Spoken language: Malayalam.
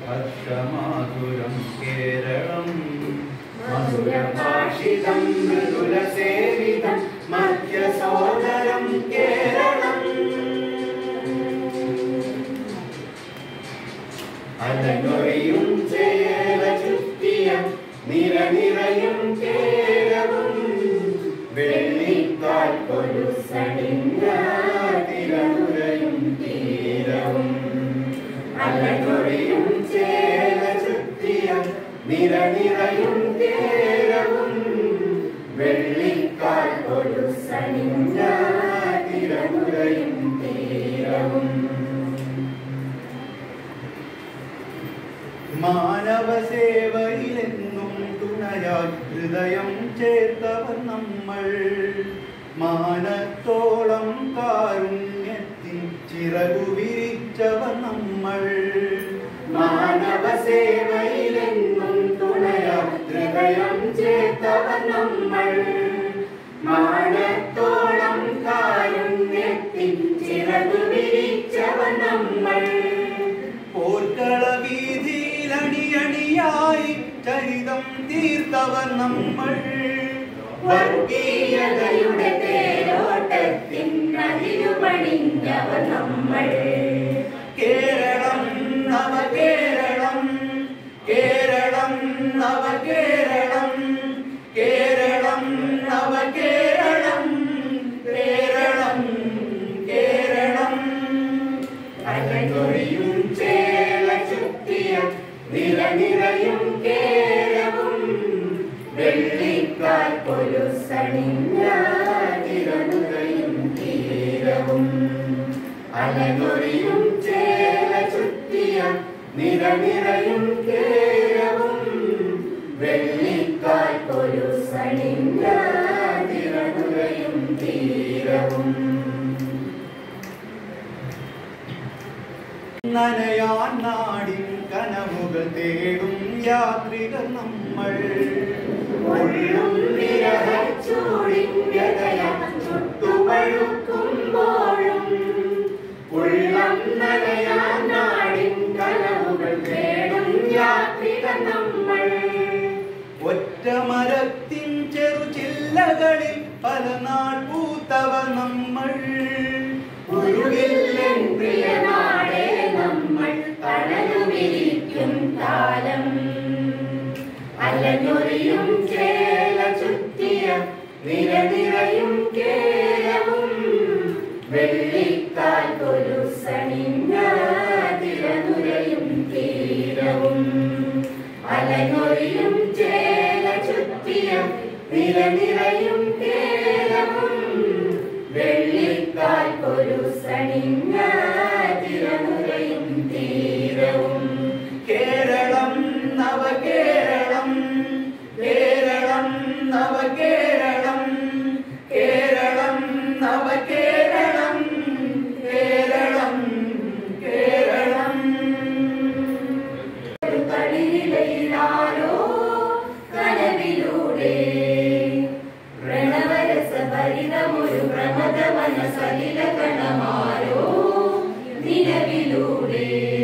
ഹർഷമാധുരം കേരളം മധുരഭാഷിതം മൃദുലസേവിതം മധ്യസോദരം കേരളം അലനൊഴിയും ചേല ചുറ്റിയ നിരനിറയും കേരവും വെള്ളിക്കാൽ കൊലുസണിഞ്ഞ തിരമുറയും തീരവും അലനൊഴിയും ചേല ചുറ്റിയ നിരനിറയും കേരവും വെള്ളിക്കാൽ കൊലുസണിഞ്ഞ തിരമുറയും തീരവും മാനവ സേവയിലെന്നും തുണയായി ഹൃദയം ചേർത്തവർ നമ്മൾ മാനത്തോളം കാരുണ്യത്തിൻ ചിറകു വിരിച്ചവർ നമ്മൾ മാനവ സേവയിലെന്നും തുണയായി ഹൃദയം ചേർത്തവർ നമ്മൾ മാനത്തോളം കാരുണ്യത്തിൻ ചിറകു വിരിച്ചവർ നമ്മൾ പോർക്കള വീതിയിലണിയണിയായി ചരിതം തീർത്തവർ നമ്മൾ വർഗീയതയുടെ തേരോട്ടത്തിൻ അതിരു പണിഞ്ഞവർ നമ്മൾ കേരളം നവ കേരളം കേരളം നവ കേരളം കേരളം നവ കേരളം കേരളം കേരളം അലങ്കൊഴിയും ചേല ചുറ്റിയ നിരനിറയും കേരവും വെള്ളിക്കാൽ കൊലുസണിഞ്ഞ തിരമുറയും തീരവും അലനൊറിയും ചേല ചുറ്റിയ നിരനിറയും കേരവും വെള്ളിക്കാൽ കൊലുസണിഞ്ഞ തിരമുറയും തീരവും നനയാൻ നാടിൻ കനവുകൾ തേടും യാത്രികർ നമ്മൾ ഉള്ളും വിരഹച്ചൂടിൻ വ്യതയ ചുട്ടുപഴുക്കുമ്പോഴും ഉള്ളം നനയാൻ നാടിൻ കനവുകൾ തേടും യാത്രിക നമ്മൾ ഒറ്റ മരത്തിൻ ചെറുചില്ലകളിൽ പല നാൾ പൂത്തവ നമ്മൾ ഉരുവില്ലൻ പ്രിയനാടേ നമ്മൾ തണലുമിരിക്കും കാലം അലഞ്ഞൊറിയും ചേല ചുറ്റിയ നിരനിറയും കേരവും വെള്ളിക്കാൽ കൊലുസണിഞ്ഞ തിരനുരയും തീരവും അലഞ്ഞൊറിയും ചേല ചുറ്റിയ നിരനിറയും കേരവും വെള്ളിക്കാൽ കൊലുസണിഞ്ഞ തിരനുരയും തീരവും കേരളം നവ കേരളം കേരളം നവ കേരളം കേരളം നവ കേരളം കേരളം കേരളം ഒരു കളിയിലാരോ കനവിലൂടെ പ്രണവരസഭരിതമൊരു പ്രമദ മനസലില കണമാരോ നിലവിലൂടെ